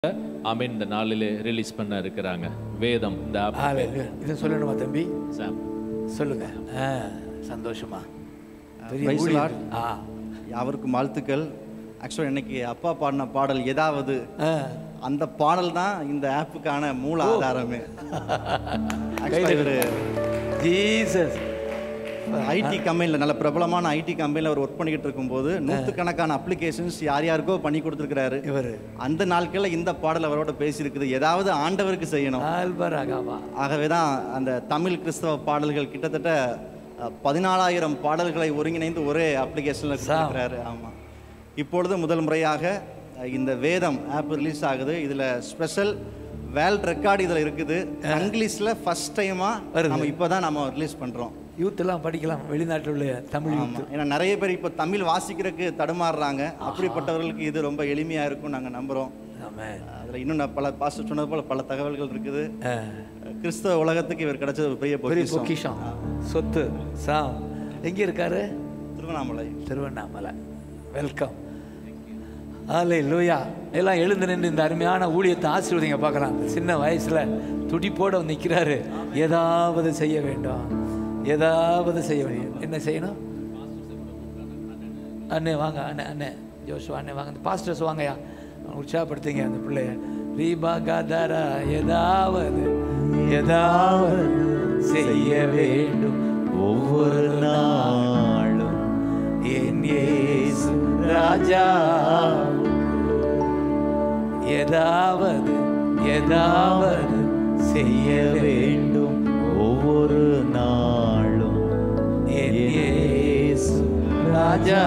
ஆமென் இந்த நாளிலே ரிலீஸ் பண்ண இருக்கிறாங்க வேதம் இந்த app. ஹalleluya இதை சொல்லணுமா தம்பி சாம் சொல்லுங்க ஆ சந்தோஷமா பெரிய Praise the ஊழியர். Lord. ஆ அவருக்கு வாழ்த்துக்கள் ஆக்சுவலாக இன்னைக்கு அப்பா பாடின பாடல் ஏதாவது ஆ. அந்த பாடல் தான் இந்த ஆப்புக்கான மூல ஆதாரமே ஆக்சுவலாக இவர் ஜீசஸ் ஐடி கம்பெனியில் நல்ல பிரபலமான ஐடி கம்பெனியில் அவர் ஒர்க் பண்ணிக்கிட்டு இருக்கும்போது நூற்றுக்கணக்கான அப்ளிகேஷன்ஸ் யார் யாருக்கோ பண்ணி கொடுத்துருக்கிறாரு இவர் அந்த நாட்களில் இந்த பாடல் அவரோட பேசியிருக்குது ஏதாவது ஆண்டவருக்கு செய்யணும் ஆல்பராகாவா ஆகவே தான் அந்த தமிழ் கிறிஸ்தவ பாடல்கள் கிட்டத்தட்ட அஹ், பதினாலாயிரம் பாடல்களை ஒருங்கிணைந்து ஒரே அப்ளிகேஷனில் கொடுத்துருக்கிறாரு ஆமாம் இப்பொழுது முதல் முறையாக அஹ், இந்த வேதம் ஆப் ரிலீஸ் ஆகுது இதில் ஸ்பெஷல் வேல்ட் ரெக்கார்டு இதில் இருக்குது இங்கிலீஷில் ஃபர்ஸ்ட் டைமாக வருது. நம்ம இப்போ தான் நம்ம ரிலீஸ் பண்ணுறோம் யூத் எல்லாம் படிக்கலாம் வெளிநாட்டில் உள்ள தமிழ் யூத் ஆமாம் ஏன்னா நிறைய பேர் இப்போ தமிழ் வாசிக்கிறதுக்கு தடுமாறுறாங்க அப்படிப்பட்டவர்களுக்கு இது ரொம்ப எளிமையாக இருக்கும் நாங்கள் நம்புகிறோம் ஆமென் அதில் இன்னும் நான் பல பாஸ்டர் சொன்னது போல் பல தகவல்கள் இருக்குது ஆ. கிறிஸ்தவ உலகத்துக்கு இவர் கிடைச்சது ஒரு பெரிய பெரிய பொக்கிஷம் பொக்கிஷம் சொத்து சாம் எங்க இருக்காரு திருவண்ணாமலை திருவண்ணாமலை வெல்கம் ஆலை லூயா எல்லாம் எழுந்து நின்று இந்த அருமையான ஊழியத்தை ஆசீர்வதிங்க பார்க்கலாம் சின்ன வயசுல துடிப்போட வந்து நிற்கிறாரு ஏதாவது செய்ய வேண்டும் ஏதாவது செய்ய வேண்டும் என்ன செய்யணும் அண்ணே வாங்க அண்ணே அண்ணே ஜோஷுவா அண்ணே வாங்க இந்த பாஸ்டர்ஸ் வாங்கய்யா உற்சாகப்படுத்துங்க அந்த பிள்ளைய ரீபா காதாரா ஏதாவது ஏதாவது செய்ய வேண்டும் ஒவ்வொரு நாளும் என் இயேசு ராஜா ஏதாவது ஏதாவது செய்ய வேண்டும் ஒவ்வொரு நாளும் என் இயேசு ராஜா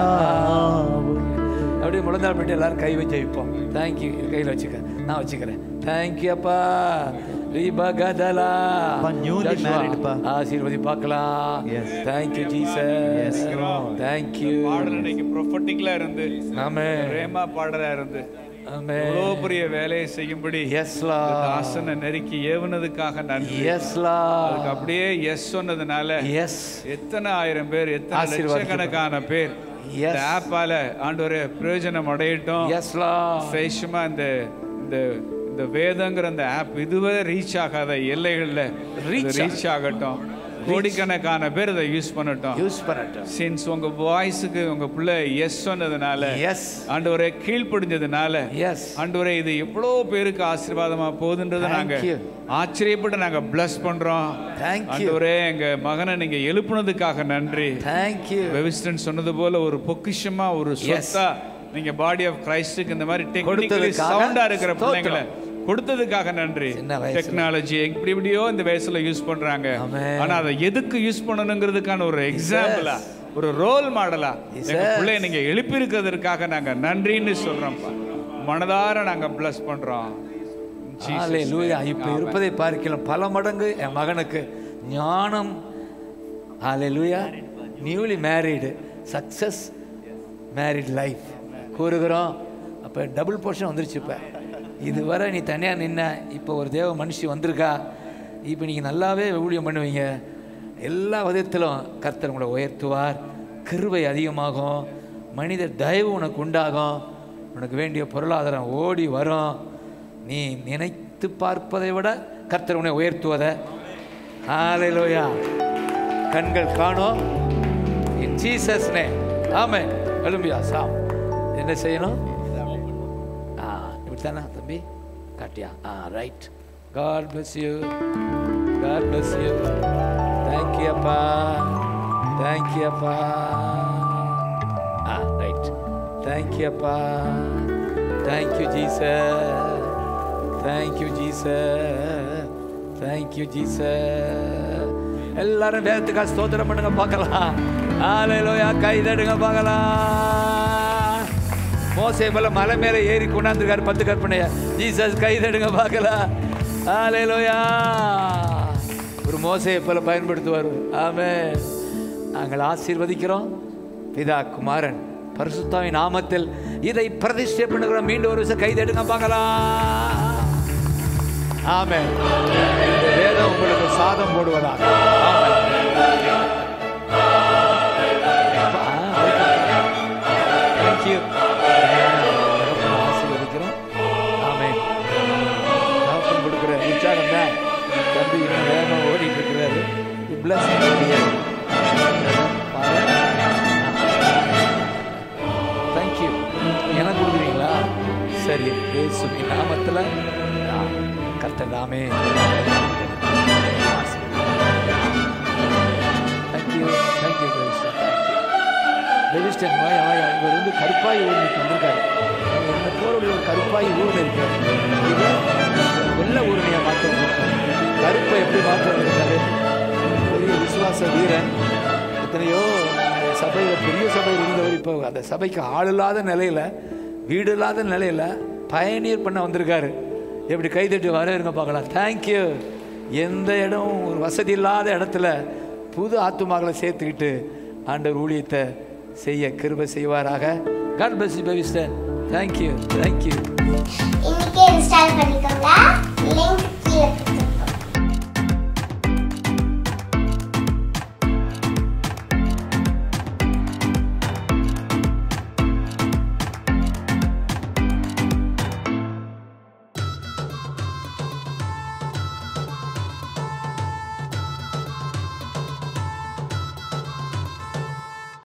அப்படியே முழந்தாள் போயிட்டு எல்லாரும் கை வச்சு வைப்போம் தேங்க்யூ கையில் வச்சுக்க நான் வச்சுக்கிறேன் தேங்க்யூ அப்பா ரீபா கதலா அப்பா, newly married பா. ஆசீர்வதி பார்க்கலாம் Yes. தேங்க்யூ ஜீசஸ் தேங்க்யூ பாடல் இன்னைக்கு ப்ரொஃபட்டிக்கலா இருந்து ஆமே ரேமா பாடலா இருந்து ஆமே இவ்வளோ பெரிய வேலையை செய்யும்படி எஸ்லா தாசனை நெருக்கி ஏவுனதுக்காக நன்றி எஸ்லா அதுக்கு அப்படியே எஸ் சொன்னதுனால எஸ் எத்தனை ஆயிரம் பேர் எத்தனை ஆசீர்வாதம். லட்சக்கணக்கான பேர் Yes. இந்த ஆப்பால ஆண்டவரே பிரயோஜனம் அடையட்டும் எஸ்லா விசேஷமா இந்த இந்த இந்த வேதங்கிற அந்த ஆப் இதுவரை ரீச் ஆகாத எல்லைகள்ல Reach ரீச் ஆகட்டும் கோடிக்கணக்கான பேர் இதை யூஸ் பண்ணட்டும் யூஸ் பண்ணட்டும் சின்ஸ் உங்க வாய்ஸுக்கு உங்க பிள்ளை எஸ் சொன்னதுனால எஸ் ஆண்டவரே கீழ்ப்படிஞ்சதுனால எஸ் ஆண்டவரே இது எவ்வளோ பேருக்கு ஆசீர்வாதமா போகுதுன்றதை Thank நாங்க you. ஆச்சரியப்பட்டு நாங்க bless பண்றோம் Thank you. ஆண்டவரே எங்க மகனை நீங்க எழுப்புனதுக்காக நன்றி தேங்க்யூ வெவிஸ்டன் சொன்னது போல ஒரு பொக்கிஷமா ஒரு சொத்தா நீங்க பாடி ஆஃப் கிரைஸ்டுக்கு இந்த மாதிரி டெக்னிக்கலி கொடுத்ததுக்காக சவுண்டா இருக்கிற ஸ்தோத்திரம். பிள்ளைங்களை கொடுத்ததுக்காக நன்றி சின்ன வயசுல. டெக்னாலஜி எப்படி எப்படியோ இந்த வயசுல யூஸ் பண்றாங்க Amen. ஆனா அதை எதுக்கு யூஸ் பண்ணணுங்கிறதுக்கான ஒரு எக்ஸாம்பிளா ஒரு ரோல் மாடலா Yes. எங்க பிள்ளைய நீங்க எழுப்பி இருக்கிறதுக்காக நாங்க நன்றின்னு சொல்றோம்ப்பா மனதார நாங்க bless பண்றோம் Jesus. ஹalleluya இப்போ இருப்பதை பார்க்கலாம் பல மடங்கு என் மகனுக்கு ஞானம் ஹalleluya newly married success married life கூறுகிறோம் அப்போ டபுள் போர்ஷன் வந்துருச்சு இப்போ இதுவரை நீ தனியாக நின்ன இப்போ ஒரு தேவ மனுஷி வந்திருக்கா இப்போ நீங்கள் நல்லாவே ஊழியம் பண்ணுவீங்க எல்லா விதத்திலும் கர்த்தர் உங்களை உயர்த்துவார் கிருபை அதிகமாகும் மனித தயவு உனக்கு உண்டாகும் உனக்கு வேண்டிய பொருளாதாரம் ஓடி வரும் நீ நினைத்து பார்ப்பதை விட கர்த்தர் உன்னை உயர்த்துவதை ஹalleluya கண்கள் காணும் இன் ஜீசஸ் நே ஆமே எழும்பியா சாம் என்ன செய்யணும் ஆ இப்படி தானே தம்பி காட்டியா ஆ right God bless you God bless you thank you அப்பா தேங்க்யூ அப்பா ஆ ரைட் தேங்க்யூ அப்பா thank you Jesus thank you Jesus thank you Jesus எல்லாரும் வேதத்துக்காக ஸ்தோத்திரம் பண்ணுங்க பார்க்கலாம் ஆலையிலோயா கை தடுங்க பார்க்கலாம் மோசே போல மலை மேலே ஏறி கொண்டாந்துருக்காரு பத்து கற்பனைய ஜீசஸ் கை தடுங்க பார்க்கலாம் ஆலையிலோயா ஒரு மோசையை போல பயன்படுத்துவார் ஆமே நாங்கள் ஆசீர்வதிக்கிறோம் பிதா குமாரன் பரிசுத்தாவின் நாமத்தில் இதை பிரதிஷ்டை பண்ணுகிறோம் மீண்டும் ஒரு விஷயம் கைதெடுங்க பார்க்கலாம் ஆமே இந்த வேதம் உங்களுக்கு சாதம் போடுவதாக ஆமென். Thank you. ஆசீர்வதிக்கிறோம் ஆமென் தம்பி இன்னும் வேகமாக ஓடிட்டு இருக்கிறாரு பிளஸ் தேங்க்யூ எனக்கு கொடுக்குறீங்களா சரி இயேசுவி நாமத்தில் கர்த்தர் நாமே தேங்க்யூ தேங்க்யூ ரெஜிஸ்டர் வாயா வாயா இவர் வந்து கருப்பாய் ஊர்னுக்கு வந்திருக்காரு என்ன போருடைய ஒரு கருப்பாய் ஊர்னு இருக்காரு இது வெள்ளை ஊரணியை மாற்ற கருப்பை எப்படி மாற்ற இருக்காரு பெரிய விசுவாச வீரன் எத்தனையோ சபையில் பெரிய சபையில் இருந்தவர் இப்போ அந்த சபைக்கு ஆள் இல்லாத நிலையில் வீடு இல்லாத நிலையில் பயனியர் பண்ண வந்திருக்காரு எப்படி கைதட்டி வரவேற்க பார்க்கலாம் தேங்க்யூ எந்த இடம் ஒரு வசதி இல்லாத இடத்துல புது ஆத்துமாக்களை சேர்த்துக்கிட்டு ஆண்டவர் ஊழியத்தை செய்ய கிருபை செய்வாராக காட் பிளஸ் யூ பவிஸ்டர் தேங்க்யூ தேங்க்யூ இன்னைக்கே இன்ஸ்டால் பண்ணி